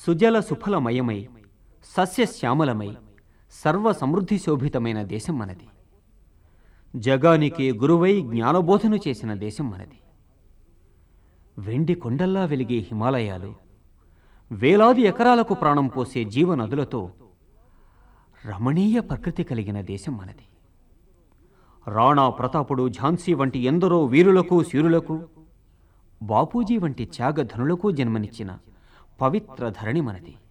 సుజల సుఫలమయమై సస్యశ్యామలమై సర్వ సమృద్ధి శోభితమైన దేశం మనది జగానికి గురువై జ్ఞానబోధను చేసిన దేశం మనది వెండి కొండల్లా వెలిగే హిమాలయాలు వేలాది ఎకరాలకు ప్రాణం పోసే జీవనదులతో రమణీయ ప్రకృతి కలిగిన దేశం మనది రాణా ప్రతాపుడు ఝాన్సీ వంటి ఎందరో వీరులకు శూరులకు బాపూజీ వంటి త్యాగధనులకు జన్మనిచ్చిన పవిత్ర ధరణి మనది